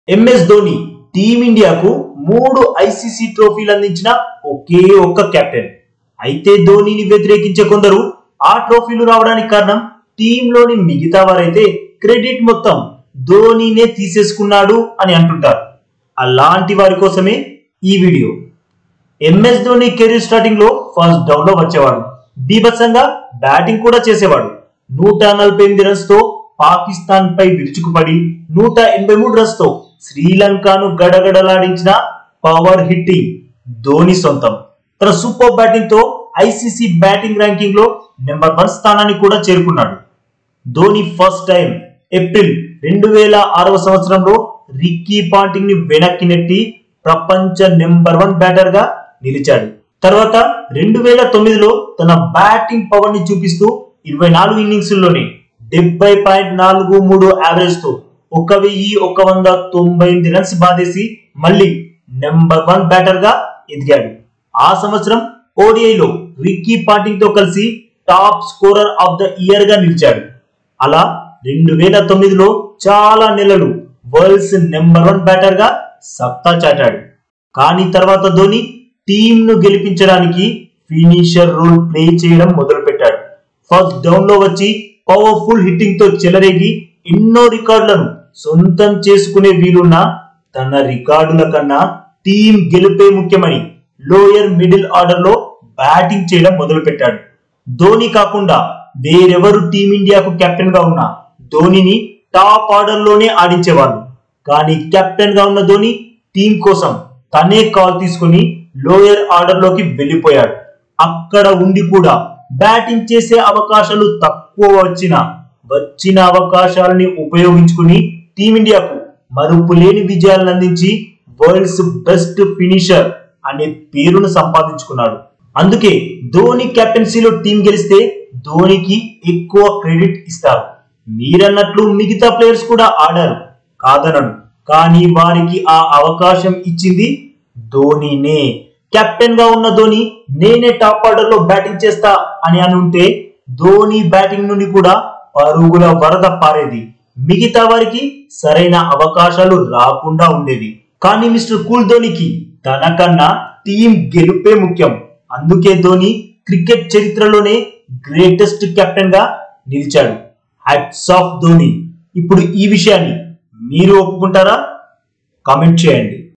MS Dhoni టీమిండియాకు మూడు ICC ట్రోఫీలు అందించిన ఒకే ఒక్క కెప్టెన్ అయితే ధోనిని వ్యతిరేకించే కొందరు ఆ ట్రోఫీలు రావడానికి కారణం టీంలోని మిగతా వారైతే క్రెడిట్ మొత్తం ధోనినే తీసేసుకున్నాడు అని అంటుంటారు అలాంటి వారి కోసమే ఈ video M S Dhoni career starting లో ఫస్ట్ డౌన్ లో వచ్చేవాడు బీభత్సంగా బ్యాటింగ్ కూడా చేసేవాడు నూట నలభై ఎనిమిది రన్స్ తో పాకిస్తాన్ పై విరుచుకుపడి నూట ఎనభై మూడు రన్స్ తో శ్రీలంకను గడగడలాడించిన పవర్ హిట్టింగ్ ధోని సొంతం తన సూపర్ బ్యాటింగ్ తో ఐసీసీ బ్యాటింగ్ ర్యాంకింగ్ లో నెంబర్ వన్ స్థానాన్ని కూడా చేరుకున్నాడు ధోని ఫస్ట్ టైం ఏప్రిల్ రెండు వేల ఆరవ సంవత్సరంలో రిక్కీ పాంటింగ్ ని వెనక్కి నెట్టి ప్రపంచ నెంబర్ వన్ బ్యాటర్ గా నిలిచాడు తర్వాత రెండు వేల తొమ్మిదిలో తన బ్యాటింగ్ పవర్ ని చూపిస్తూ ఇరవై నాలుగు ఇన్నింగ్స్ లోనే డెబ్బై పాయింట్ నాలుగు మూడు యావరేజ్ తో ఒక వెయ్యి ఒక వంద తొంభై ఎనిమిది రన్స్ బాధేసి మళ్ళీ నెంబర్ వన్ బ్యాటర్ గా ఎదిగాడు ఆ సంవత్సరం ఓడిఐలో రిక్కీ పాంటింగ్ తో కలిసి top scorer of the year గా నిలిచాడు అలా రెండు వేల తొమ్మిదిలో చాలా నెలలు వరల్డ్స్ నెంబర్ వన్ బ్యాటర్ గా సత్తా చాటాడు కానీ తర్వాత ధోని టీమ్ ను గెలిపించడానికి ఫినిషర్ రోల్ ప్లే చేయడం మొదలు పెట్టాడు ఫస్ట్ డౌన్ లో వచ్చి పవర్ఫుల్ హిట్టింగ్ తో చెలరేగి ఎన్నో రికార్డులను సొంతం చేసుకునే వీలున్న తన రికార్డుల కన్నా టీం గెలుపే ముఖ్యమని లోయర్ మిడిల్ ఆర్డర్ లో బ్యాటింగ్ చేయడం మొదలు పెట్టాడు ధోని కాకుండా వేరెవరు టీమిండియాకు కెప్టెన్ గా ఉన్నా ధోనిని టాప్ ఆర్డర్ లోనే ఆడించేవాళ్ళు కానీ కెప్టెన్ గా ఉన్న ధోని టీం కోసం తనే కాల్ తీసుకుని లోయర్ ఆర్డర్ లోకి వెళ్ళిపోయాడు అక్కడ ఉండి కూడా బ్యాటింగ్ చేసే అవకాశాలు తక్కువ వచ్చిన వచ్చిన అవకాశాలని ఉపయోగించుకుని టీమిండియాకు మరుపు లేని విజయాలను అందించి వరల్డ్స్ బెస్ట్ ఫినిషర్ అనే పేరును సంపాదించుకున్నాడు అందుకే ధోని కెప్టెన్సీలో టీం గెలిస్తే ధోనికి ఎక్కువ క్రెడిట్ ఇస్తారు మీరన్నట్లు మిగతా ప్లేయర్స్ కూడా ఆడారు కాదనడు కానీ వారికి ఆ అవకాశం ఇచ్చింది ధోనినే కెప్టెన్ గా ఉన్న ధోని నేనే టాప్ ఆర్డర్ లో బ్యాటింగ్ చేస్తా అని అనుంటే ధోని బ్యాటింగ్ నుండి కూడా పరుగుల వరద పారేది మిగతా వారికి సరైన అవకాశాలు రాకుండా ఉండేవి కానీ మిస్టర్ కూల్ ధోనికి తనకన్నా టీం గెలుపే ముఖ్యం అందుకే ధోని క్రికెట్ చరిత్రలోనే గ్రేటెస్ట్ కెప్టెన్ గా నిలిచాడు హ్యాట్స్ ఆఫ్ ధోని ఇప్పుడు ఈ విషయాన్ని మీరు ఒప్పుకుంటారా కామెంట్ చేయండి